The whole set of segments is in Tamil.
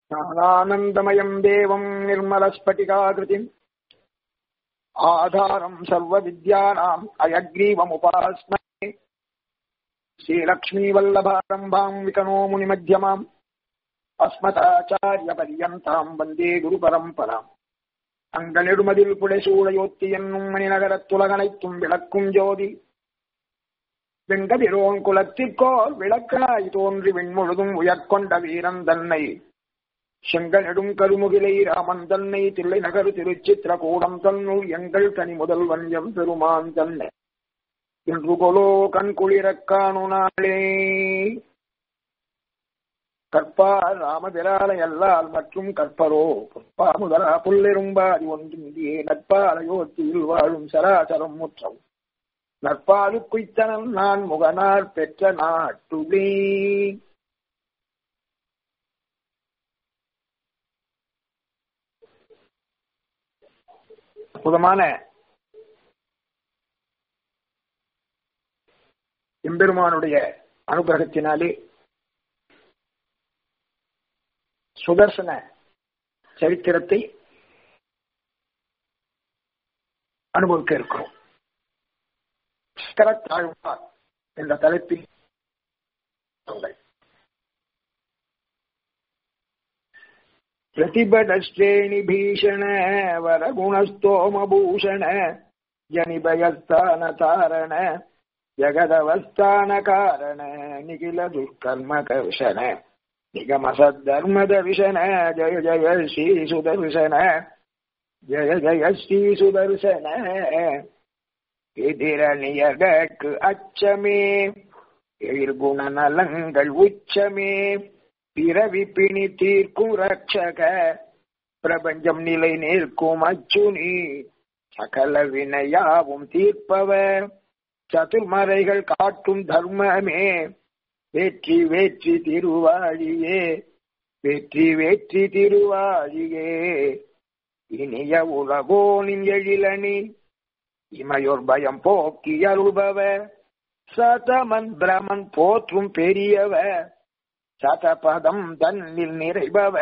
ज्ञानानन्दमयम् देवम् निर्मलस्फटिकाकृतिम् आधारम् सर्वविद्यानाम् अयग्रीवमुपास्महे श्रीलक्ष्मीवल्लभारम्भाम् विकनो मुनिमध्यमाम् अस्मदाचार्यपर्यन्ताम् वन्दे குருபரம்பராம் அங்கனெடுமதில் புடைசூழையொத்தி என்னும் மணிநகரத்துலகனைத்தும் விளக்கும் ஜோதி வெங்கதிரோன் குலத்திற்கோர் விளக்காய் தோன்றி விண்முழுதும் உயர்கொண்ட வீரன் தன்னை செங்கனெடும் கருமுகிலை ராமன் தன்னை தில்லை நகர் திருச்சித்திரகூடம் தன்னுள் எங்கள் தனி முதல் வஞ்சம் பெருமான் தன்னை என்று கொலோ கண் குளிரக் காணு நாளே கற்பார் ராமபிராலை அல்லால் மற்றும் கற்பரோ புற்பா முதலா புல்லெரும்பாதி ஒன்றும் இந்தியே நட்பாலையோத்தியில் வாழும் சராசரம் முற்றம் நற்பாது குய்த்தனம் நான் முகனார் பெற்ற நாட்டுளே அற்புதமான எம்பெருமானுடைய அனுகிரகத்தினாலே சுதர்சன சரித்திரத்தை அனுபவிக்க இருக்கிறோம் தாழ்வார் என்ற தலைப்பில் பிரதிபடஸ்ரேணி பீஷண வரகுணஸ்தோமபூஷண ஜனிபயஸ்தான தாரண ஜகதவஸ்தான காரண நிகில துஷ்கர்ம கர்ஷண நிகமசத்தர்ம தர்ஷன ஜய ஜய ஸ்ரீ சுதர்சன ஜய ஜய ஸ்ரீ சுதர்சன எதிரணியர்கட்கு அச்சமே எழில்குண நலங்கள் உச்சமே பிறவி பிணி தீர்க்கும் ரட்சக பிரபஞ்சம் நிலை நிற்கும் அச்சுனி சகல வினையாவும் தீர்ப்பவர் சதுர்மறைகள் காட்டும் தர்மமே வெற்றி வெற்றி திருவாழியே வெற்றி வெற்றி திருவாழியே இனிய உலகோனின் எழிலணி இமையோர் பயம் போக்கி அருள்பவ சதமன் பிரமன் போற்றும் பெரியவ சதபதம் தன்னில் நிறைபவ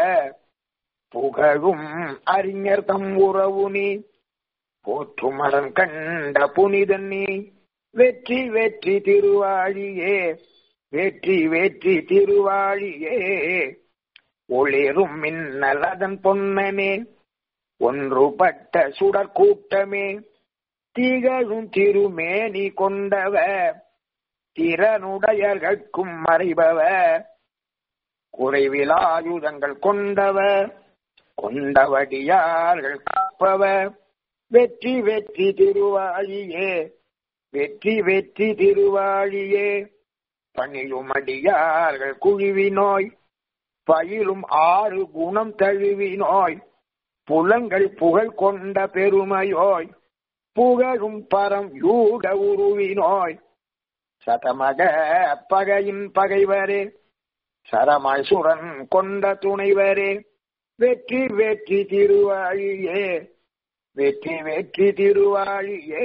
புகழும் அறிஞர் தம் உறவு நீ போற்றும் மரம் கண்ட புனிதன் நீ வெற்றி வெற்றி திருவாழியே வெற்றி வெற்றி திருவாழியே ஒளிரும் மின்னல் அதன் பொன்னமே ஒன்றுபட்ட சுடற்கூட்டமே திகழும் திருமேனி கொண்டவ திறனுடையர்கட்கும் மறைபவ குறைவிலாயுதங்கள் கொண்டவ கொண்டவடியார்கள் காப்பவ வெற்றி வெற்றி திருவாழியே வெற்றி வெற்றி திருவாழியே பணியும் அடியார்கள் குழுவி நோய் பயிலும் ஆறு குணம் தழுவி நோய் புலங்கள் புகழ் கொண்ட பெருமையோய் புகழும் பரம் யூக உருவினோய் சதமக பகையின் பகைவரே சரமாய் சுரன் கொண்ட துணைவரே வெற்றி வெற்றி திருவாழியே வெற்றி வெற்றி திருவாழியே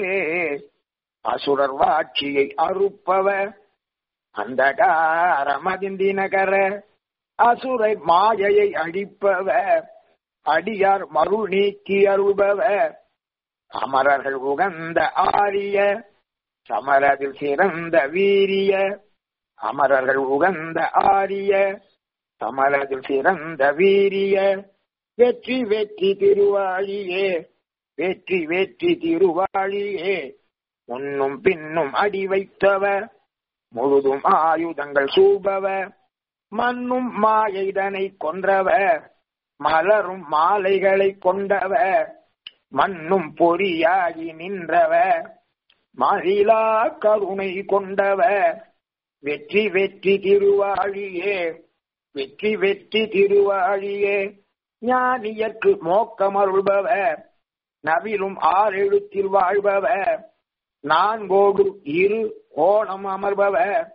அசுரர் வாட்சியை அறுப்பவர் அந்த காரமதிந்தி நகர அசுரை மாயையை அழிப்பவர் அடியார் மருள் நீக்கி அருள்பவர் அமரர்கள் உகந்த ஆரிய சமரதில் சிறந்த வீரிய அமரர்கள் உகந்த ஆரிய சமரதில் சிறந்த வீரிய வெற்றி வெற்றி திருவாழியே வெற்றி வெற்றி திருவாழியே முன்னும் பின்னும் அடி வைத்தவர் முழுதும் ஆயுதங்கள் சூழ்பவ மண்ணும் மாயைதனை கொன்றவர் மலரும் மாலைகளை கொண்டவர் மண்ணும் பொறியாகி நின்றவர் மகிழா கருணை கொண்டவர் வெற்றி வெற்றி திருவாழியே வெற்றி வெற்றி திருவாழியே ஞானியர்க்கு மோக்கமருள்பவர் நவிலும் ஆறெழுத்தில் வாழ்பவர் நான்கோடு இரு ஓணம் அமர்பவர்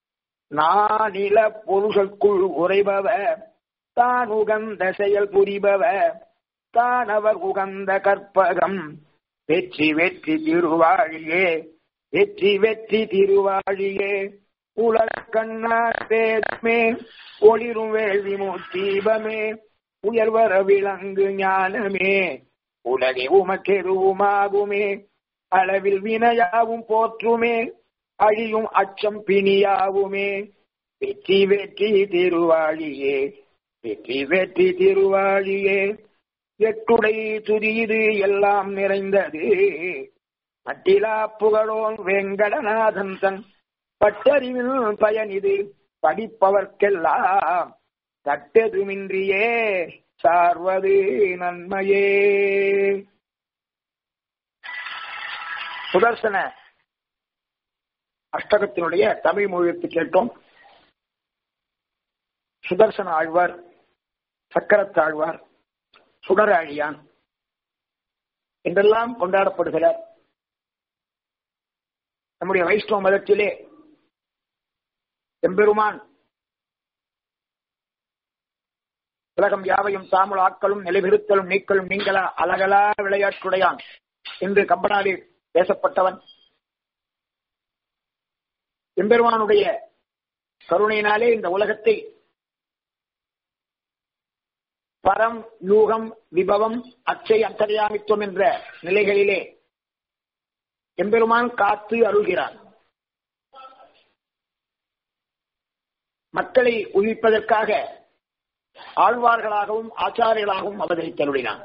நானில பொருளுக்குள் உரைபவர் தான் உகந்த செயல் புரிபவர் தானவர் உகந்த கற்பகம் வெற்றி வெற்றி திருவாழியே வெற்றி வெற்றி திருவாழியே உலக கண்ணார் வேதமே ஒளிரும் வேள்வி தீபமே உயர்வர விளங்கு ஞானமே உலகே உமக்கெருவுமாகுமே அளவில் வினையாவும் போற்றுமே அழியும் அச்சம் பிணியாவுமே வெற்றி வெற்றி திருவாழியே வெற்றி வெற்றி திருவாழியே எட்டுடை துதிது எல்லாம் நிறைந்தது மட்டிலா புகழோன் வெங்கடநாதன் தன் பட்டறிவில் பயனிது படிப்பவர்க்கெல்லாம் தட்டெதுமின்றியே சார்வது நன்மையே சுதர்சன அஷ்டகத்தினுடைய தமிழ் மொழிக்கு கேட்டோம் சுதர்சன ஆழ்வார் சக்கரத்தாழ்வார் சுடராழியான் என்றெல்லாம் கொண்டாடப்படுகிறார் நம்முடைய வைஷ்ணவ மதத்திலே எம்பெருமான் உலகம் யாவையும் தாமுள் ஆக்களும் நிலைபிருத்தலும் நீக்கலும் நீங்களா அழகலா விளையாட்டுடையான் என்று கம்பனாடி பேசப்பட்டவன் எம்பெருமானுடைய கருணையினாலே இந்த உலகத்தை பரம் யூகம் விபவம் அச்சை அந்தர்யாமித்துவம் என்ற நிலைகளிலே எம்பெருமான் காத்து அருள்கிறான் மக்களை உயிர்ப்பதற்காக ஆழ்வார்களாகவும் ஆச்சாரியர்களாகவும் அவதரித்தருளினான்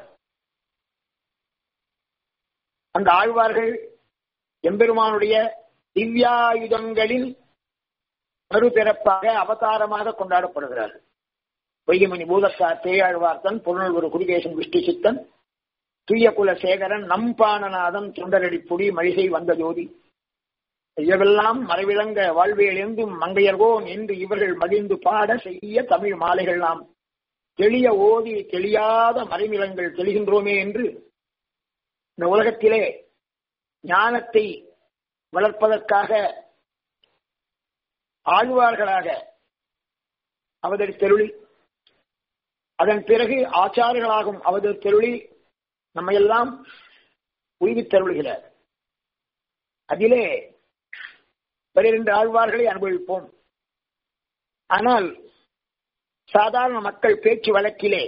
அந்த ஆழ்வார்கள் எம்பெருமானுடைய திவ்யாயுதங்களின் மறுபிறப்பாக அவதாரமாக கொண்டாடப்படுகிறார்கள் பொய்யமணி பூதத்தார் பேயாழ்வார்த்தன் பொருள் குடிகேசன் விஷ்ணு சித்தன் துய்யகுல சேகரன் நம்பானநாதன் தொண்டரடி புடி மழிசை வந்த ஜோதி இவையெல்லாம் மறைவிளங்க வாழ்வியலெந்தும் மங்கையர்கோன் என்று இவர்கள் மகிழ்ந்து பாட செய்ய தமிழ் மாலைகள் நாம் தெளிய ஓதி தெளியாத மறைநிலங்கள் தெளிகின்றோமே என்று இந்த உலகத்திலே ஞானத்தை வளர்ப்பதற்காக ஆழ்வார்களாக அவதரித்தருளி அதன் பிறகு ஆச்சாரியர்களாகும் அவதரித்தருளி நம்மையெல்லாம் உய்வித்தருளுகிறார் அதிலே பனிரெண்டு ஆழ்வார்களை அனுபவிப்போம் ஆனால் சாதாரண மக்கள் பேச்சு வழக்கிலே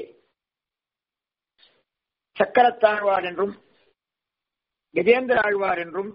சக்கரத்தாழ்வார் என்றும் கஜேந்திர ஆழ்வார் என்றும்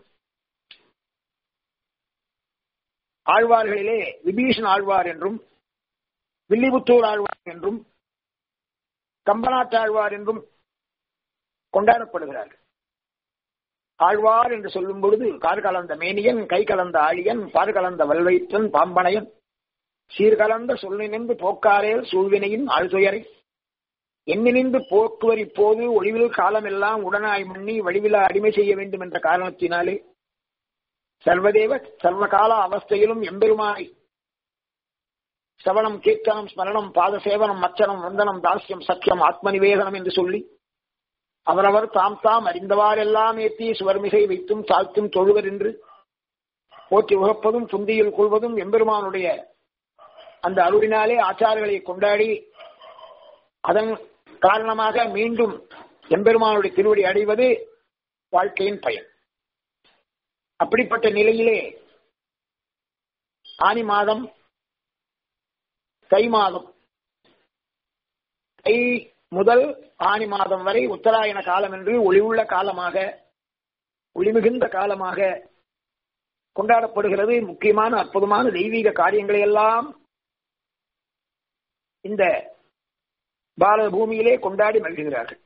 ஆழ்வார்களிலே விபீஷன் ஆழ்வார் என்றும் வில்லிபுத்தூர் ஆழ்வார் என்றும் கம்பநாட்டாழ்வார் என்றும் கொண்டாடப்படுகிறார்கள் ஆழ்வார் என்று சொல்லும் பொழுது கார் கலந்த மேனியன் கை கலந்த ஆழியன் பார் கலந்த வல்வயிற்றன் பாம்பனையன் சீர்கலந்த சொல்லினின்று போக்காரேல் சூழ்வினையின் ஆழ்துயரை எண்ணினின்று போக்குவர் இப்போது ஒளிவில் காலமெல்லாம் உடனாய் மண்ணி வடிவிலா அடிமை செய்ய வேண்டும் என்ற காரணத்தினாலே சர்வதேவ சர்வகால அவஸ்தையிலும் எம்பெருமானை சவணம் கீர்த்தனம் ஸ்மரணம் பாதசேவனம் மச்சனம் வந்தனம் தாஸ்யம் சத்தியம் ஆத்மநிவேதனம் என்று சொல்லி அவரவர் தாம் தாம் அறிந்தவாறெல்லாம் ஏற்றி சுவர்மிசை வைத்தும் தாழ்த்தும் தொழுவர் என்று போற்றி உகப்பதும் துந்தியில் கொள்வதும் எம்பெருமானுடைய அந்த அருளினாலே ஆச்சாரங்களை கொண்டாடி அதன் காரணமாக மீண்டும் எம்பெருமானுடைய திருவடி அடைவது வாழ்க்கையின் பயன் அப்படிப்பட்ட நிலையிலே ஆனி மாதம் தை மாதம் தை முதல் ஆனி மாதம் வரை உத்தராயண காலம் என்று ஒளிவுள்ள காலமாக ஒளிமிகுந்த காலமாக கொண்டாடப்படுகிறது முக்கியமான அற்புதமான தெய்வீக காரியங்களை எல்லாம் இந்த பாரத பூமியிலே கொண்டாடி மகிழ்கிறார்கள்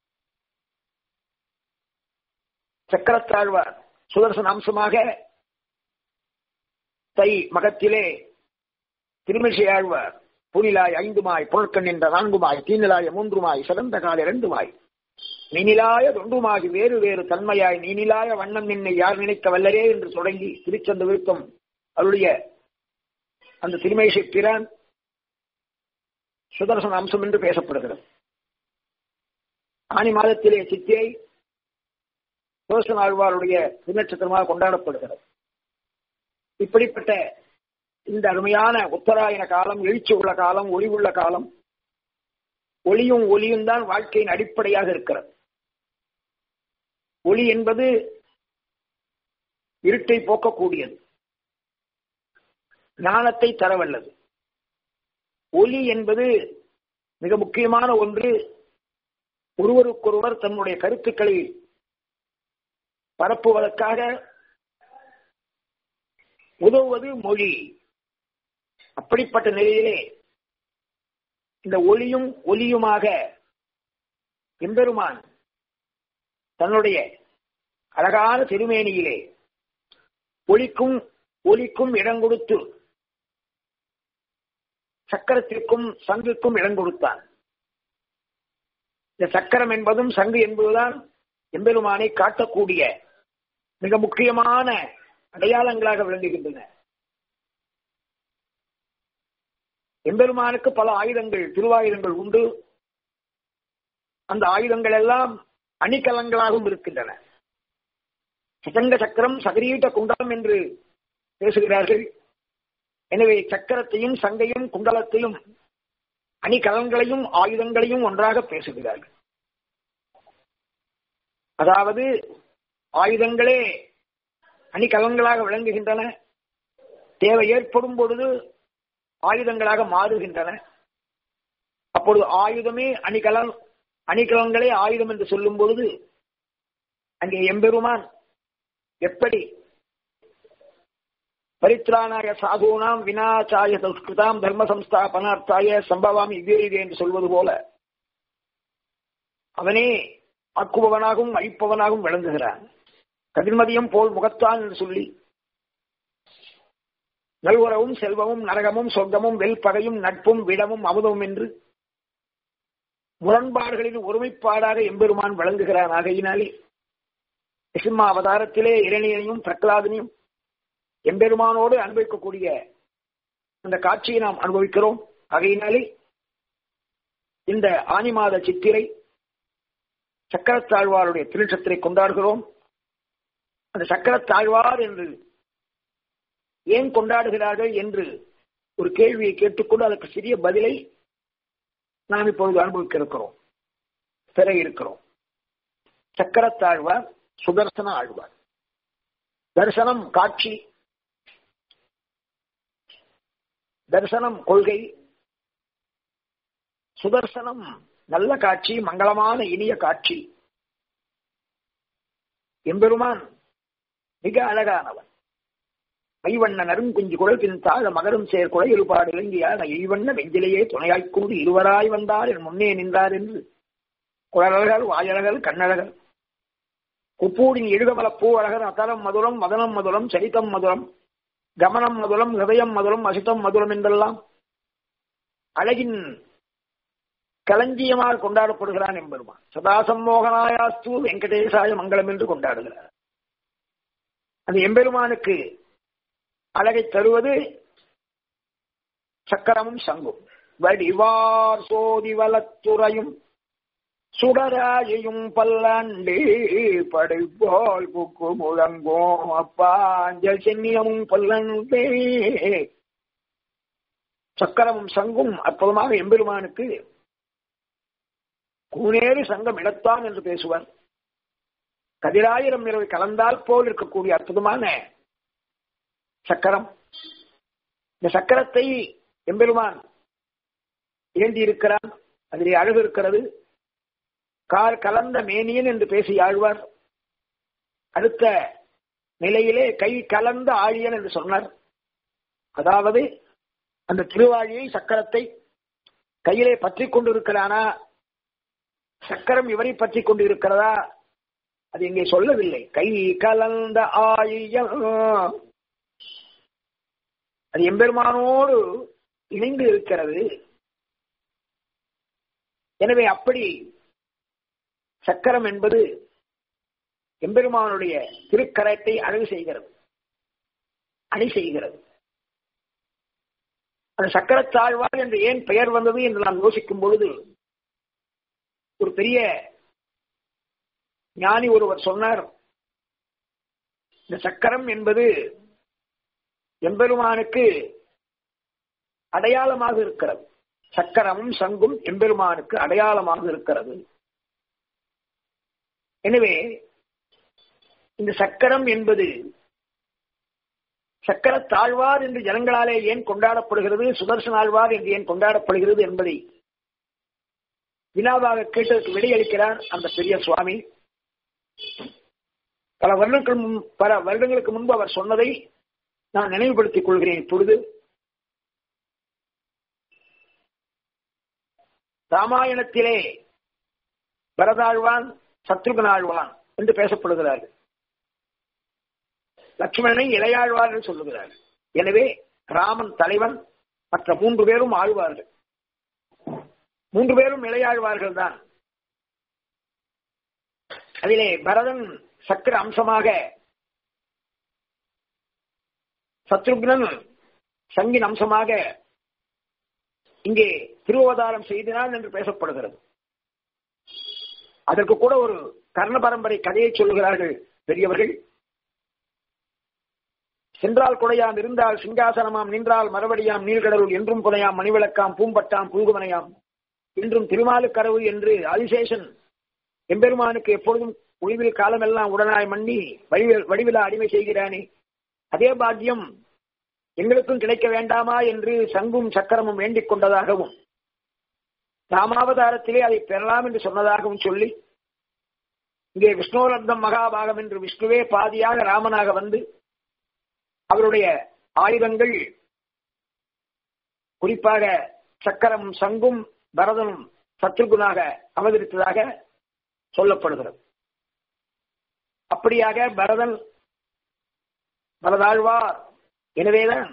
சக்கரத்தாழ்வார் சுதர்சன அம்சமாக தை மகத்திலே திருமிசை ஆழ்வார் புனிலாய் ஐந்துமாய் பொருட்கண் என்ற நான்குமாய் தீநிலாய மூன்றுமாய் சிறந்த கால இரண்டுமாய் நீனிலாய தொண்டுமாகி வேறு வேறு தன்மையாய் நீனிலாய வண்ணம் நின்னை யார் நினைக்க வல்லரே என்று தொடங்கி திருச்சந்த விருத்தம் அவருடைய அந்த திருமேசை பிரான் சுதர்சன அம்சம் என்று பேசப்படுகிறது ஆனி மாதத்திலே சித்தியை சுதர்சன ஆழ்வாருடைய திருநட்சத்திரமாக கொண்டாடப்படுகிறது இப்படிப்பட்ட இந்த அருமையான உத்தராயண காலம் எழுச்சி உள்ள காலம் ஒளி உள்ள காலம் ஒளியும் ஒளியும் தான் வாழ்க்கையின் அடிப்படையாக இருக்கிறது ஒளி என்பது இருட்டை போக்கக்கூடியது ஞானத்தை தரவல்லது ஒளி என்பது மிக முக்கியமான ஒன்று ஒருவருக்கொருவர் தன்னுடைய கருத்துக்களை பரப்புவதற்காக உதவுவது மொழி அப்படிப்பட்ட நிலையிலே இந்த ஒளியும் ஒலியுமாக எம்பெருமான் தன்னுடைய அழகான திருமேனியிலே ஒளிக்கும் ஒலிக்கும் இடம் கொடுத்து சக்கரத்திற்கும் சங்குக்கும் இடம் கொடுத்தான் இந்த சக்கரம் என்பதும் சங்கு என்பதுதான் எம்பெருமானை காட்டக்கூடிய மிக முக்கியமான அடையாளங்களாக விளங்குகின்றன எம்பெருமானுக்கு பல ஆயுதங்கள் திருவாயுதங்கள் உண்டு அந்த ஆயுதங்கள் எல்லாம் அணிகலங்களாகவும் இருக்கின்றன சதங்க சக்கரம் சகரீட்ட குண்டலம் என்று பேசுகிறார்கள் எனவே சக்கரத்தையும் சங்கையும் குண்டலத்தையும் அணிகலன்களையும் ஆயுதங்களையும் ஒன்றாக பேசுகிறார்கள் அதாவது ஆயுதங்களே அணிகலன்களாக விளங்குகின்றன தேவை ஏற்படும் பொழுது ஆயுதங்களாக மாறுகின்றன அப்பொழுது ஆயுதமே அணிகலன் அணிகலன்களே ஆயுதம் என்று சொல்லும் பொழுது அங்கே எம்பெருமான் எப்படி பரித்ராணாய சாதுனாம் வினாச்சாய சம்ஸ்கிருதாம் தர்ம சம்ஸ்தாபனார்த்தாய சம்பவாமி இவ்வேயுகே என்று சொல்வது போல அவனே ஆக்குபவனாகவும் அழிப்பவனாகவும் விளங்குகிறான் கதிர்மதியம் போல் முகத்தான் என்று சொல்லி நல்வரவும் செல்வமும் நரகமும் சொர்க்கமும் வெல்பகையும் நட்பும் விடமும் அமுதமும் என்று முரண்பாடுகளின் ஒருமைப்பாடாக எம்பெருமான் விளங்குகிறான் ஆகையினாலே சிம்ம அவதாரத்திலே இரணியனையும் பிரகலாதனையும் எம்பெருமானோடு அனுபவிக்கக்கூடிய அந்த காட்சியை நாம் அனுபவிக்கிறோம் ஆகையினாலே இந்த ஆனி மாத சித்திரை சக்கரத்தாழ்வாருடைய திருநட்சத்திரை கொண்டாடுகிறோம் அந்த சக்கரத்தாழ்வார் என்று ஏன் கொண்டாடுகிறார்கள் என்று ஒரு கேள்வியை கேட்டுக்கொண்டு அதற்கு சிறிய பதிலை நாம் இப்பொழுது அனுபவிக்க இருக்கிறோம் பெற இருக்கிறோம் சக்கரத்தாழ்வார் சுதர்சன ஆழ்வார் தரிசனம் காட்சி தரிசனம் கொள்கை சுதர்சனம் நல்ல காட்சி மங்களமான இனிய காட்சி எம்பெருமான் மிக அழகானவன் மைவண்ண நருங்குஞ்சு குழல் தாழ மகரும் சேர் குலை இருபாடு இலங்கியான இழிவண்ண வெஞ்சிலேயே துணையாய்க்கொண்டு இருவராய் வந்தார் என் முன்னே நின்றார் என்று குழலர்கள் வாயழகர் கண்ணழகர் குப்பூடின் எழுகமல பூவழகர் அத்தரம் மதுரம் மதனம் மதுரம் சரித்தம் மதுரம் கமனம் மதுரம் ஹிருதயம் மதுரம் அசித்தம் மதுரம் என்றெல்லாம் அழகின் களஞ்சியமாக கொண்டாடப்படுகிறான் என்பெருமான் சதாசம்மோகனாயாஸ்து வெங்கடேசாய மங்களம் என்று கொண்டாடுகிறார் அந்த எம்பெருமானுக்கு அழகை தருவது சக்கரமும் சங்கும் வடிவார் சோதி வலத்துறையும் சுடராயும் பல்லாண்டு படைப்போல் புக்கு முழங்கோம் அப்பாஞ்ச சென்னியமும் பல்லண்டே சக்கரமும் சங்கும் அற்புதமாக எம்பெருமானுக்கு கூனேறு சங்கம் இடத்தான் என்று பேசுவார் கதிராயிரம் இரவு கலந்தால் போல் இருக்கக்கூடிய அற்புதமான சக்கரம் இந்த சக்கரத்தை எம்பெருமான் ஏந்தி இருக்கிறான் அதிலே அழகு இருக்கிறது கார் கலந்த மேனியன் என்று பேசி ஆழ்வார் அடுத்த நிலையிலே கை கலந்த ஆழியன் என்று சொன்னார் அதாவது அந்த திருவாழியை சக்கரத்தை கையிலே பற்றி கொண்டிருக்கிறானா சக்கரம் இவரை பற்றி கொண்டு இருக்கிறதா அது இங்கே சொல்லவில்லை கை கலந்த ஆழியன் அது எம்பெருமானோடு இணைந்து இருக்கிறது எனவே அப்படி சக்கரம் என்பது எம்பெருமானுடைய திருக்கரத்தை அழகு செய்கிறது அணி செய்கிறது அந்த சக்கரத்தாழ்வார் என்று ஏன் பெயர் வந்தது என்று நாம் யோசிக்கும் பொழுது ஒரு பெரிய ஞானி ஒருவர் சொன்னார் இந்த சக்கரம் என்பது எம்பெருமானுக்கு அடையாளமாக இருக்கிறது சக்கரமும் சங்கும் எம்பெருமானுக்கு அடையாளமாக இருக்கிறது எனவே இந்த சக்கரம் என்பது சக்கர தாழ்வார் என்று ஜனங்களாலே ஏன் கொண்டாடப்படுகிறது சுதர்சன ஆழ்வார் என்று ஏன் கொண்டாடப்படுகிறது என்பதை வினாவாக கேட்டதற்கு விடையளிக்கிறார் அந்த பெரிய சுவாமி பல வருடங்களுக்கு முன் பல வருடங்களுக்கு முன்பு அவர் சொன்னதை நான் நினைவுபடுத்திக் கொள்கிறேன் இப்பொழுது ராமாயணத்திலே பரதாழ்வான் சத்ருகனாழ்வான் என்று பேசப்படுகிறார்கள் லட்சுமணனை இளையாழ்வார் என்று சொல்லுகிறார்கள் எனவே ராமன் தலைவன் மற்ற மூன்று பேரும் ஆழ்வார்கள் மூன்று பேரும் இளையாழ்வார்கள் தான் அதிலே பரதன் சக்கர அம்சமாக சத்ருக்னன் சங்கின் அம்சமாக இங்கே திருவதாரம் செய்தினான் என்று பேசப்படுகிறது அதற்கு கூட ஒரு கர்ண பரம்பரை கதையை சொல்லுகிறார்கள் பெரியவர்கள் சென்றால் குடையாம் இருந்தால் சிங்காசனமாம் நின்றால் மறுபடியாம் நீழ்கடலுள் என்றும் குடையாம் மணிவிளக்காம் பூம்பட்டாம் புல்குமனையாம் இன்றும் திருமாலுக்கரவு என்று ஆதிசேஷன் எம்பெருமானுக்கு எப்பொழுதும் ஒளிவில் காலமெல்லாம் உடனாய் மண்ணி வடிவில் வடிவிலா அடிமை செய்கிறானே அதே பாக்கியம் எங்களுக்கும் கிடைக்க வேண்டாமா என்று சங்கும் சக்கரமும் வேண்டிக் கொண்டதாகவும் ராமாவதாரத்திலே அதை பெறலாம் என்று சொன்னதாகவும் சொல்லி இங்கே விஷ்ணுவரத்தம் மகாபாகம் என்று விஷ்ணுவே பாதியாக ராமனாக வந்து அவருடைய ஆயுதங்கள் குறிப்பாக சக்கரம் சங்கும் பரதனும் சத்ருகுனாக அவதரித்ததாக சொல்லப்படுகிறது அப்படியாக பரதன் பரதாழ்வார் எனவேதான்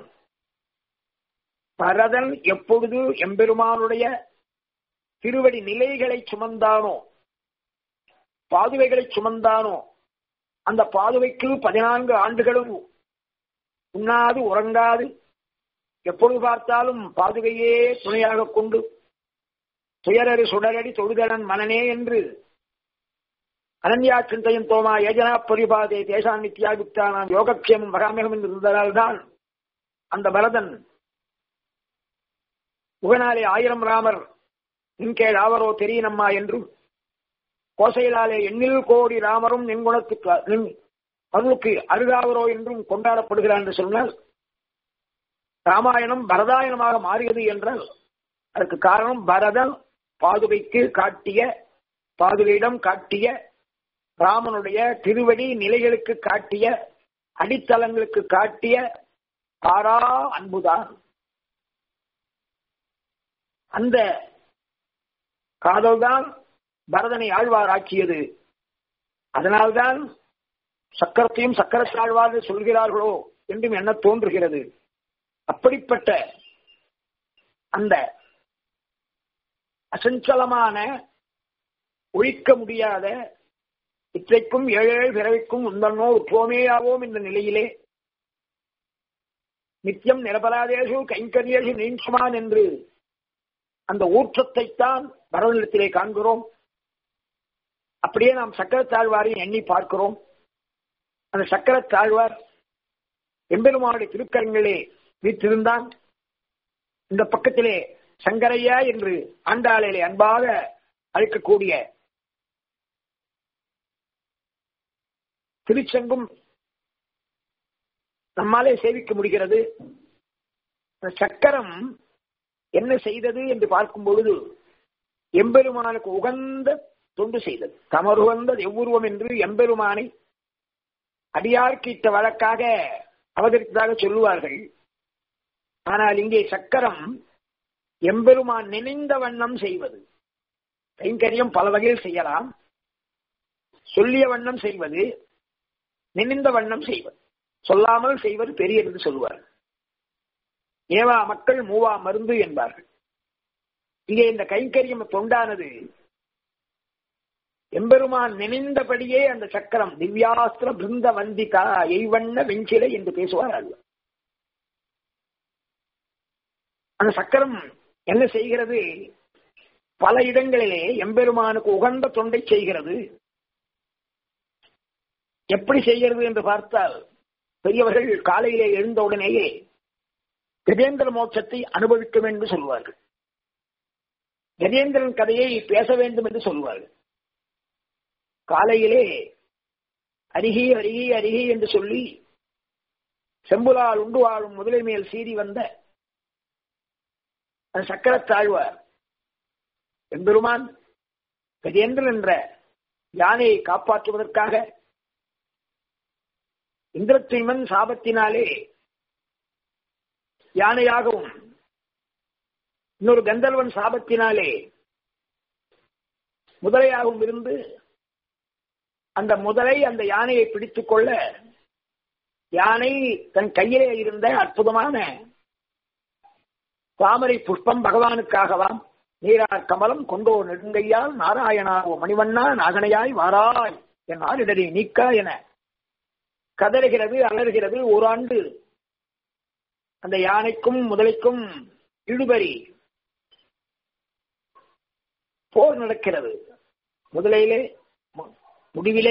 பரதன் எப்பொழுது எம்பெருமானுடைய திருவடி நிலைகளை சுமந்தானோ பாதுவைகளை சுமந்தானோ அந்த பாதுவைக்கு பதினான்கு ஆண்டுகளும் உண்ணாது உறங்காது எப்பொழுது பார்த்தாலும் பாதுகையே துணையாக கொண்டு துயரறு சுடரடி தொழுதலன் மனனே என்று அனன்யா சிந்தையும் தோமா ஏஜனா பரிபாதே தேசான் நித்யாகுப்தானாம் யோகக்ஷேமம் வகாமியம் என்று இருந்ததால்தான் அந்த பரதன் முகனாலே ஆயிரம் ராமர் நின்கேள் ஆவரோ தெரியனம்மா என்றும் கோசையிலாலே எண்ணில் கோடி ராமரும் நின் குணத்துக்கு அருளுக்கு அருகாவரோ என்றும் கொண்டாடப்படுகிறார் என்று சொன்னால் ராமாயணம் பரதாயணமாக மாறியது என்றால் அதற்கு காரணம் பரதன் பாதுகைக்கு காட்டிய பாதுகையிடம் காட்டிய ராமனுடைய திருவடி நிலைகளுக்கு காட்டிய அடித்தளங்களுக்கு காட்டிய ஆறா அன்புதான் அந்த காதல்தான் பரதனை ஆழ்வார் ஆக்கியது அதனால்தான் சக்கரத்தையும் சக்கரத்தாழ்வார் சொல்கிறார்களோ என்றும் என்ன தோன்றுகிறது அப்படிப்பட்ட அந்த அசஞ்சலமான ஒழிக்க முடியாத இற்றைக்கும் ஏழேழு பிறவிக்கும் உந்தன்னோ உற்றோமேயாவோம் என்ற நிலையிலே நித்தியம் நிரபராதேசு கைங்கரியேசு நீன்சுமான் என்று அந்த ஊற்றத்தைத்தான் பரவநிலத்திலே காண்கிறோம் அப்படியே நாம் சக்கரத்தாழ்வாரை எண்ணி பார்க்கிறோம் அந்த சக்கரத்தாழ்வார் எம்பெருமானுடைய திருக்கரங்களே வீற்றிருந்தான் இந்த பக்கத்திலே சங்கரையா என்று ஆண்டாளிலே அன்பாக அழைக்கக்கூடிய திருச்செங்கும் நம்மாலே சேவிக்க முடிகிறது சக்கரம் என்ன செய்தது என்று பார்க்கும் பொழுது எம்பெருமானுக்கு உகந்த தொண்டு செய்தது தமருகந்த எவ்வுருவம் என்று எம்பெருமானை அடியார்க்கிட்ட வழக்காக அவதரித்ததாக சொல்லுவார்கள் ஆனால் இங்கே சக்கரம் எம்பெருமான் நினைந்த வண்ணம் செய்வது கைங்கரியம் பல வகையில் செய்யலாம் சொல்லிய வண்ணம் செய்வது நினைந்த வண்ணம் செய்வது சொல்லாமல் செய்வது பெரியது என்று சொல்லுவார்கள் ஏவா மக்கள் மூவா மருந்து என்பார்கள் இங்கே இந்த கைங்கரியம் தொண்டானது எம்பெருமான் நினைந்தபடியே அந்த சக்கரம் திவ்யாஸ்திர பிருந்த வந்திகா எய்வண்ண வெஞ்சிலை என்று பேசுவார் அல்ல அந்த சக்கரம் என்ன செய்கிறது பல இடங்களிலே எம்பெருமானுக்கு உகந்த தொண்டை செய்கிறது எப்படி செய்கிறது என்று பார்த்தால் பெரியவர்கள் காலையிலே எழுந்தவுடனேயே கஜேந்திர மோட்சத்தை அனுபவிக்க வேண்டும் என்று சொல்வார்கள் கஜேந்திரன் கதையை பேச வேண்டும் என்று சொல்வார்கள் காலையிலே அருகி அருகி அருகி என்று சொல்லி செம்புலால் உண்டு வாழும் முதலை மேல் சீறி வந்த அந்த சக்கரத்தாழ்வார் எம்பெருமான் கஜேந்திரன் என்ற யானையை காப்பாற்றுவதற்காக இந்திரத்ரிமன் சாபத்தினாலே யானையாகவும் இன்னொரு கந்தர்வன் சாபத்தினாலே முதலையாகவும் இருந்து அந்த முதலை அந்த யானையை பிடித்துக் கொள்ள யானை தன் கையிலே இருந்த அற்புதமான தாமரை புஷ்பம் பகவானுக்காகவாம் நீரார் கமலம் கொண்டோ நெடுங்கையால் நாராயணாவோ மணிவண்ணா நாகனையாய் வாராய் என் ஆரிடரை நீக்க என கதறுகிறது அலறுகிறது ஓராண்டு அந்த யானைக்கும் முதலைக்கும் இழுபறி போர் நடக்கிறது முதலையிலே முடிவிலே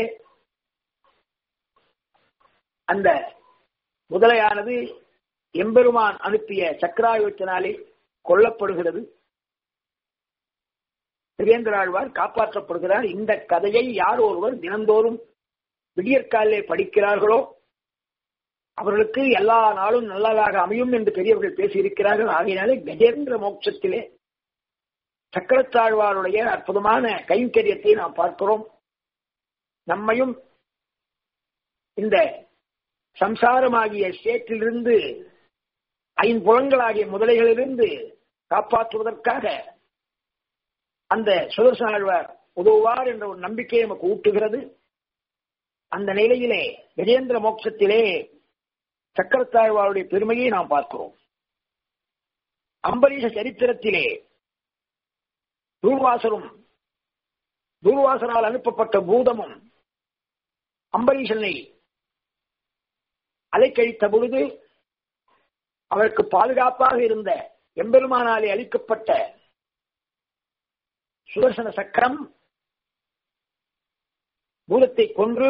அந்த முதலையானது எம்பெருமான் அனுப்பிய சக்கராயுத்தினாலே கொல்லப்படுகிறது திவேந்திராழ்வார் காப்பாற்றப்படுகிறார் இந்த கதையை யார் ஒருவர் தினந்தோறும் விடியற்காலே படிக்கிறார்களோ அவர்களுக்கு எல்லா நாளும் நல்லதாக அமையும் என்று பெரியவர்கள் பேசியிருக்கிறார்கள் ஆகையினாலே கஜேந்திர மோட்சத்திலே சக்கரத்தாழ்வாருடைய அற்புதமான கைங்கரியத்தை நாம் பார்க்கிறோம் நம்மையும் இந்த சம்சாரமாகிய சேற்றிலிருந்து ஐம்புலங்களாகிய முதலைகளிலிருந்து காப்பாற்றுவதற்காக அந்த சுதர்சனாழ்வார் உதவுவார் என்ற ஒரு நம்பிக்கை நமக்கு ஊட்டுகிறது அந்த நிலையிலே கஜேந்திர மோட்சத்திலே சக்கரத்தாழ்வாருடைய பெருமையை நாம் பார்க்கிறோம் அம்பரீஷ சரித்திரத்திலே தூர்வாசரும் தூர்வாசனால் அனுப்பப்பட்ட பூதமும் அம்பரீஷனை அலைக்கழித்த பொழுது அவருக்கு பாதுகாப்பாக இருந்த எம்பெருமானாலே அளிக்கப்பட்ட சுதர்சன சக்கரம் பூதத்தை கொன்று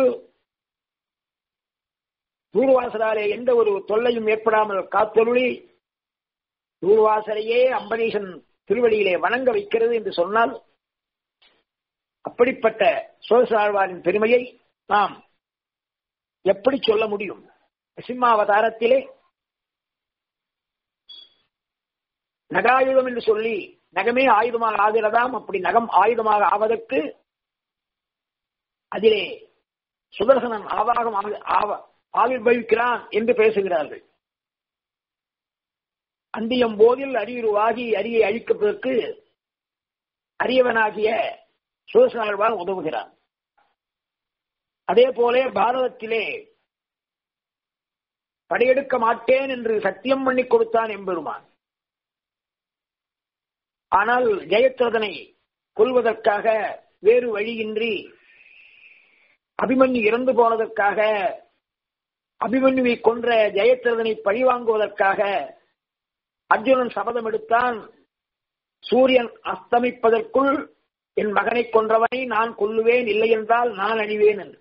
தூர்வாசலாலே எந்த ஒரு தொல்லையும் ஏற்படாமல் காத்தொருளி தூர்வாசலையே அம்பரீஷன் திருவடியிலே வணங்க வைக்கிறது என்று சொன்னால் அப்படிப்பட்ட சோழசாழ்வாரின் பெருமையை நாம் எப்படி சொல்ல முடியும் சிம்மாவதாரத்திலே நகாயுதம் என்று சொல்லி நகமே ஆயுதமாக ஆகிறதாம் அப்படி நகம் ஆயுதமாக ஆவதற்கு அதிலே சுதர்சனன் ஆவாகம் ஆவிர்வவிக்கிறான் என்று பேசுகிறார்கள் அந்தியம் போதில் அரியுருவாகி அரியை அழிக்கப்பதற்கு அரியவனாகிய சுதர்சனாழ்வார் உதவுகிறான் அதே போல பாரதத்திலே படையெடுக்க மாட்டேன் என்று சத்தியம் பண்ணி கொடுத்தான் எம்பெருமான் ஆனால் ஜெயத்ரதனை கொல்வதற்காக வேறு வழியின்றி அபிமன்யு இறந்து போனதற்காக அபிமன்யுவை கொன்ற ஜெயத்ரதனை பழிவாங்குவதற்காக அர்ஜுனன் சபதம் எடுத்தான் சூரியன் அஸ்தமிப்பதற்குள் என் மகனை கொன்றவனை நான் கொல்லுவேன் இல்லை என்றால் நான் அழிவேன் என்று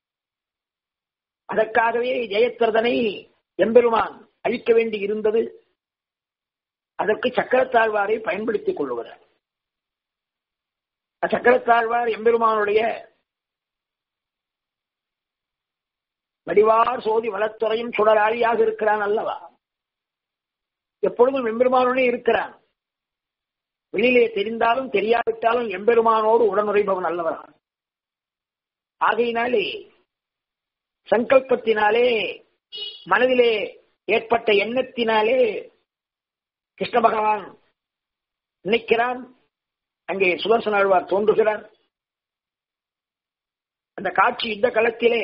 அதற்காகவே ஜெயத்ரதனை எம்பெருமான் அழிக்க வேண்டி இருந்தது அதற்கு சக்கரத்தாழ்வாரை பயன்படுத்திக் கொள்ளுகிறார் சக்கரத்தாழ்வார் எம்பெருமானுடைய வடிவார் சோதி வளத்துறையும் சுடராழியாக இருக்கிறான் அல்லவா எப்பொழுதும் எம்பெருமானுடைய இருக்கிறான் வெளியிலே தெரிந்தாலும் தெரியாவிட்டாலும் எம்பெருமானோடு உடனுறைபவன் அல்லவரான் ஆகையினாலே சங்கல்பத்தினாலே மனதிலே ஏற்பட்ட எண்ணத்தினாலே கிருஷ்ண பகவான் நினைக்கிறான் அங்கே சுதர்சன ஆழ்வார் தோன்றுகிறார் அந்த காட்சி இந்த களத்திலே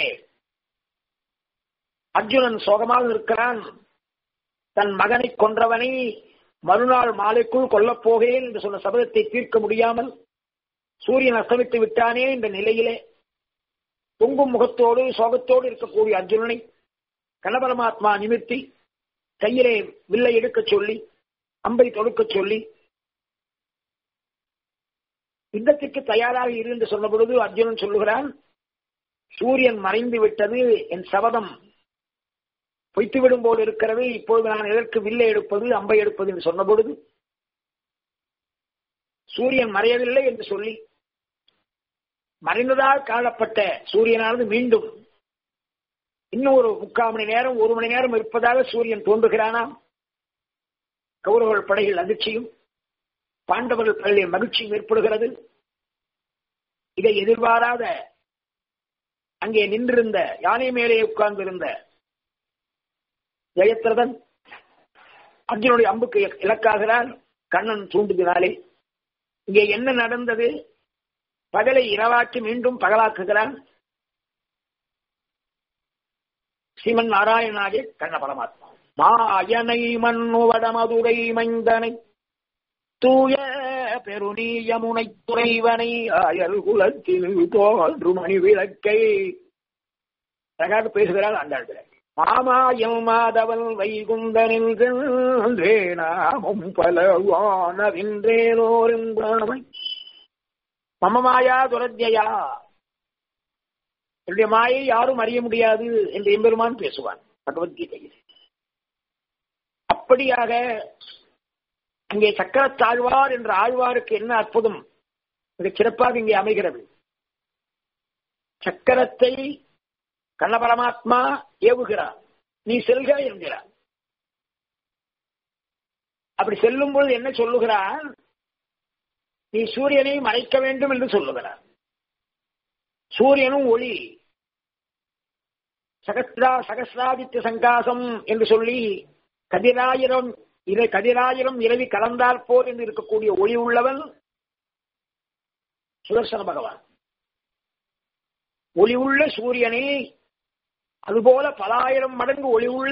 அர்ஜுனன் சோகமாக இருக்கிறான் தன் மகனை கொன்றவனை மறுநாள் மாலைக்குள் கொல்லப் போகிறேன் என்று சொன்ன சபதத்தை தீர்க்க முடியாமல் சூரியன் அஸ்தமித்து விட்டானே என்ற நிலையிலே பொங்கும் முகத்தோடு சோகத்தோடு இருக்கக்கூடிய அர்ஜுனனை கணபரமாத்மா நிமிர்த்தி கையிலே வில்லை எடுக்கச் சொல்லி அம்பை தொடுக்கச் சொல்லி யுத்தத்திற்கு தயாராக இரு என்று சொன்ன பொழுது அர்ஜுனன் சொல்லுகிறான் சூரியன் மறைந்து விட்டது என் சபதம் பொய்த்துவிடும் போல் இருக்கிறது இப்பொழுது நான் எதற்கு வில்லை எடுப்பது அம்பை எடுப்பது என்று சொன்ன பொழுது சூரியன் மறையவில்லை என்று சொல்லி மறைந்ததால் காணப்பட்ட சூரியனானது மீண்டும் இன்னும் ஒரு முக்கால் மணி நேரம் ஒரு மணி நேரம் இருப்பதாக சூரியன் தோன்றுகிறானாம் கௌரவர்கள் படையில் அதிர்ச்சியும் பாண்டவர்கள் படையில் மகிழ்ச்சியும் ஏற்படுகிறது இதை எதிர்பாராத அங்கே நின்றிருந்த யானை மேலே உட்கார்ந்திருந்த ஜெயத்ரதன் அர்ஜுனுடைய அம்புக்கு இலக்காகிறான் கண்ணன் தூண்டுகிறாளே இங்கே என்ன நடந்தது பகலை இரவாக்கி மீண்டும் பகலாக்குகிறான் ஸ்ரீமன் நாராயணாகே கண்ண பரமாத்மா மாயனை மண்ணுவட மதுரை மைந்தனை தூய பெருநீயமுனை துறைவனை அயல் குலத்தில் தோன்று மணி விளக்கை அழகாக பேசுகிறாள் ஆண்டாள் மாமாயம் மாதவன் வைகுந்தனில் நாமும் பலவானவின்றேனோரும் மமமாயா துரத்தியா என்னுடைய மாயை யாரும் அறிய முடியாது என்று எம்பெருமான் பேசுவான் பகவத்கீதையில் அப்படியாக அங்கே சக்கரத்தாழ்வார் என்ற ஆழ்வாருக்கு என்ன அற்புதம் மிக சிறப்பாக இங்கே அமைகிறது சக்கரத்தை கண்ண பரமாத்மா ஏவுகிறார் நீ செல்க என்கிறார் அப்படி செல்லும் பொழுது என்ன சொல்லுகிறார் நீ சூரியனை மறைக்க வேண்டும் என்று சொல்லுகிறார் சூரியனும் ஒளி சகஸ்ரா சகசிராதித்ய சங்காசம் என்று சொல்லி கதிராயிரம் இதை கதிராயிரம் இரவி கலந்தால் போர் என்று இருக்கக்கூடிய ஒளி உள்ளவன் சுதர்சன பகவான் ஒளி உள்ள சூரியனை அதுபோல பலாயிரம் மடங்கு ஒளி உள்ள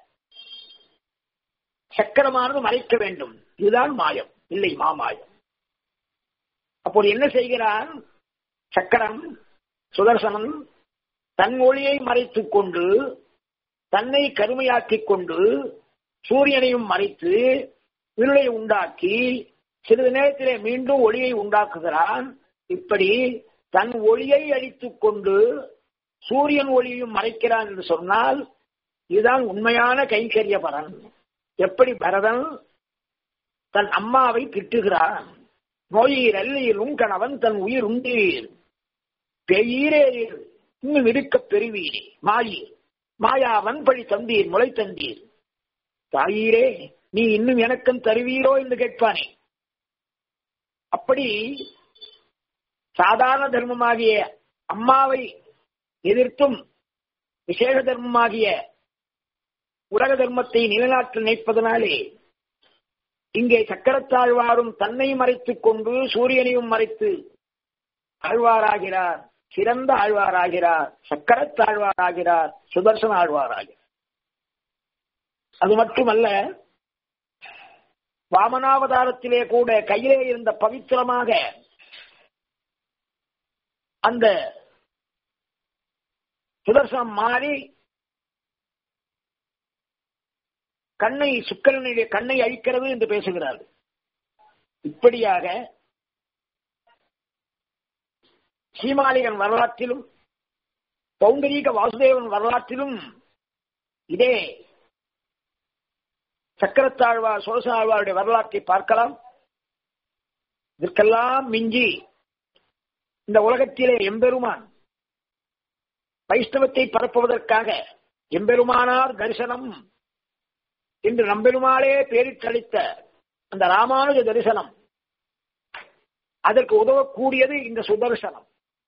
சக்கரமானது மறைக்க வேண்டும் இதுதான் மாயம் இல்லை மாமாயம் அப்போது என்ன செய்கிறான் சக்கரம் சுதர்சனம் தன் ஒளியை மறைத்துக் கொண்டு தன்னை கருமையாக்கிக் கொண்டு சூரியனையும் மறைத்து இருளை உண்டாக்கி சிறிது நேரத்திலே மீண்டும் ஒளியை உண்டாக்குகிறான் இப்படி தன் ஒளியை அழித்துக் கொண்டு சூரியன் ஒளியையும் மறைக்கிறான் என்று சொன்னால் இதுதான் உண்மையான கைங்கரிய பலன் எப்படி பரதன் தன் அம்மாவை திட்டுகிறான் நோயீர் அல்லீரும் கணவன் தன் உயிர் உண்டீர் பெயீரேறீர் இன்னும் இருக்க பெறுவீர் மாயீர் மாயா வன்பழி தந்தீர் முளை தந்தீர் தாயீரே நீ இன்னும் எனக்கும் தருவீரோ என்று கேட்பானே அப்படி சாதாரண தர்மமாகிய அம்மாவை எதிர்த்தும் விசேஷ தர்மமாகிய உலக தர்மத்தை நிலைநாட்ட நினைப்பதனாலே இங்கே சக்கரத்தாழ்வாரும் தன்னை மறைத்துக் கொண்டு சூரியனையும் மறைத்து ஆழ்வாராகிறார் சிறந்த ஆழ்வாராகிறார் சக்கரத்தாழ்வாராகிறார் சுதர்சன ஆழ்வாராகிறார் அது மட்டுமல்ல வாமனாவதாரத்திலே கூட கையிலே இருந்த பவித்திரமாக அந்த சுதர்சனம் மாறி கண்ணை சுக்கரனுடைய கண்ணை அழிக்கிறது என்று பேசுகிறார்கள் இப்படியாக சீமாலிகன் வரலாற்றிலும் பௌண்டரீக வாசுதேவன் வரலாற்றிலும் இதே சக்கரத்தாழ்வார் சோழசாழ்வாருடைய வரலாற்றை பார்க்கலாம் இதற்கெல்லாம் மிஞ்சி இந்த உலகத்திலே எம்பெருமான் வைஷ்ணவத்தை பரப்புவதற்காக எம்பெருமானார் தரிசனம் என்று நம்பெருமாளே பேரிட்டளித்த அந்த ராமானுஜ தரிசனம் அதற்கு உதவக்கூடியது இந்த சுதர்சனம்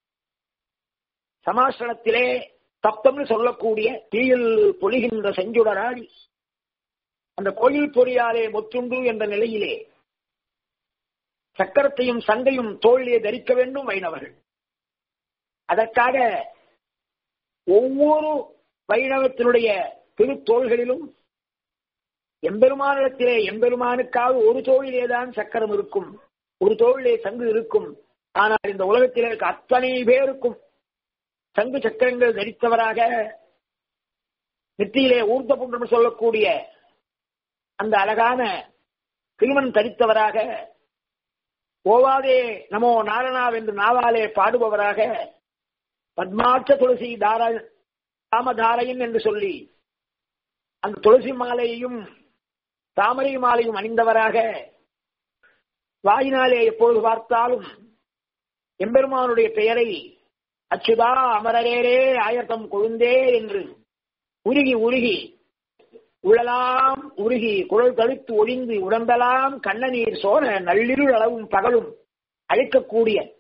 சமாசனத்திலே தப்தம்னு சொல்லக்கூடிய தீயில் பொழிகின்ற செஞ்சுடராடி அந்த கோயில் பொறியாலே முத்துண்டு என்ற நிலையிலே சக்கரத்தையும் சண்டையும் தோளிலே தரிக்க வேண்டும் வைணவர்கள் அதற்காக ஒவ்வொரு வைணவத்தினுடைய திருத்தோள்களிலும் எம்பெருமானிடத்திலே எம்பெருமானுக்காக ஒரு தோழிலேதான் சக்கரம் இருக்கும் ஒரு தோழிலே சங்கு இருக்கும் ஆனால் இந்த உலகத்திலே இருக்க அத்தனை பேருக்கும் சங்கு சக்கரங்கள் தரித்தவராக நெற்றியிலே ஊர்த்த புன்றம் சொல்லக்கூடிய அந்த அழகான திருமண் தரித்தவராக ஓவாதே நமோ நாரணாவென்று நாவாலே பாடுபவராக பத்மாட்ச துளசி தார ராமதாரையன் என்று சொல்லி அந்த துளசி மாலையையும் தாமரை மாலையும் அணிந்தவராக வாயினாலே எப்பொழுது பார்த்தாலும் எம்பெருமானுடைய பெயரை அச்சுதா அமரரேரே ஆயத்தம் கொழுந்தே என்று உருகி உருகி உழலாம் உருகி குழல் தழுத்து ஒளிந்து உடம்பெல்லாம் கண்ணநீர் சோன நள்ளிருள் அளவும் பகலும் அழிக்கக்கூடிய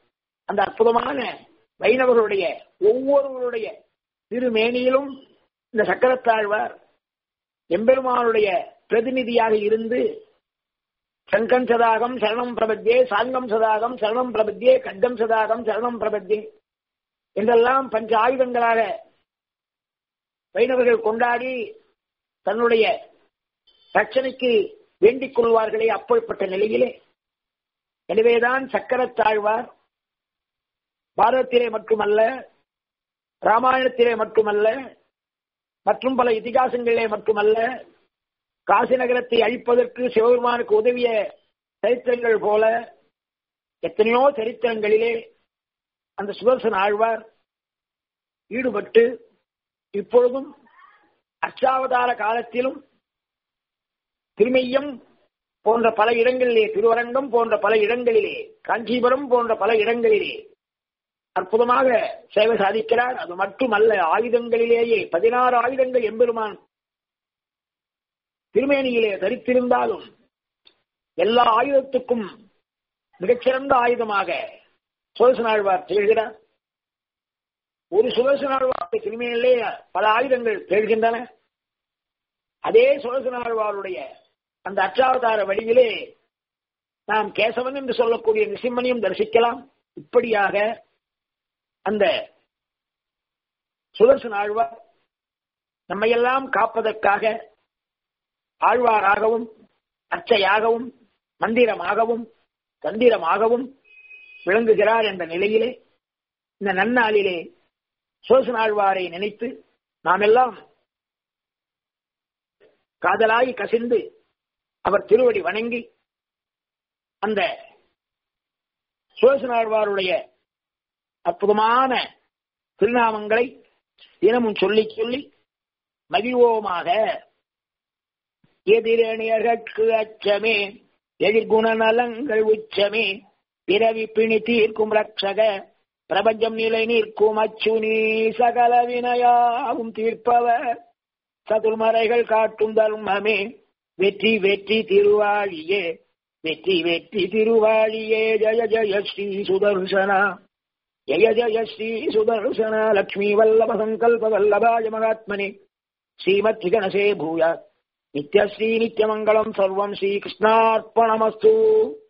அந்த அற்புதமான வைணவர்களுடைய ஒவ்வொருவருடைய திருமேனியிலும் இந்த சக்கரத்தாழ்வார் எம்பெருமானுடைய பிரதிநிதியாக இருந்து சங்கம் சதாகம் சரணம் பிரபத்தியே சாங்கம் சதாகம் சரணம் பிரபத்தியே கண்டம் சதாகம் சரணம் பிரபத்தியே என்றெல்லாம் பஞ்ச ஆயுதங்களாக வைணவர்கள் கொண்டாடி தன்னுடைய ரட்சணைக்கு வேண்டிக் கொள்வார்களே அப்படிப்பட்ட நிலையிலே எனவேதான் சக்கரத்தாழ்வார் பாரதத்திலே மட்டுமல்ல ராமாயணத்திலே மட்டுமல்ல மற்றும் பல இதிகாசங்களிலே மட்டுமல்ல காசி நகரத்தை அழிப்பதற்கு சிவபெருமானுக்கு உதவிய சரித்திரங்கள் போல எத்தனையோ சரித்திரங்களிலே அந்த சுதர்சன ஆழ்வார் ஈடுபட்டு இப்பொழுதும் அச்சாவதார காலத்திலும் திருமெய்யம் போன்ற பல இடங்களிலே திருவரங்கம் போன்ற பல இடங்களிலே காஞ்சிபுரம் போன்ற பல இடங்களிலே அற்புதமாக சேவை சாதிக்கிறார் அது மட்டுமல்ல ஆயுதங்களிலேயே பதினாறு ஆயுதங்கள் எம்பெருமான் திருமேனியிலே தரித்திருந்தாலும் எல்லா ஆயுதத்துக்கும் மிகச்சிறந்த ஆயுதமாக சுதர்சனாழ்வார் திகழ்கிறார் ஒரு சுதர்சனாழ்வார் திருமேனிலே பல ஆயுதங்கள் திகழ்கின்றன அதே சுதர்சனாழ்வாருடைய அந்த அச்சாவதார வழியிலே நாம் கேசவன் என்று சொல்லக்கூடிய நிசிம்மனையும் தரிசிக்கலாம் இப்படியாக அந்த சுதர்சன ஆழ்வார் நம்மையெல்லாம் காப்பதற்காக ஆழ்வாராகவும் அர்ச்சையாகவும் மந்திரமாகவும் தந்திரமாகவும் விளங்குகிறார் என்ற நிலையிலே இந்த நன்னாளிலே சோசனாழ்வாரை நினைத்து நாம் எல்லாம் காதலாய் கசிந்து அவர் திருவடி வணங்கி அந்த சோசனாழ்வாருடைய அற்புதமான திருநாமங்களை தினமும் சொல்லி சொல்லி மகிழ்வோமாக எதிரணியர்கட்கு அச்சமே எதிர்குண நலங்கள் உச்சமே பிறவி பிணி தீர்க்கும் ரட்சக பிரபஞ்சம் நிலை நிற்கும் அச்சுனி சகல வினையாவும் தீர்ப்பவர் சதுர்மறைகள் காட்டும் தர்மமே வெற்றி வெற்றி திருவாழியே வெற்றி வெற்றி திருவாழியே ஜய ஜய ஸ்ரீ சுதர்சனா ஜய ஜய ஸ்ரீ சுதர்சன லக்ஷ்மீ வல்லப சங்கல்ப வல்லபாய மகாத்மனே ஸ்ரீமத் கணசே பூயாத் நித்யஸ்ரீ நித்யமங்கலம் சர்வம் ஸ்ரீகிருஷ்ணார்ப்பணமஸ்து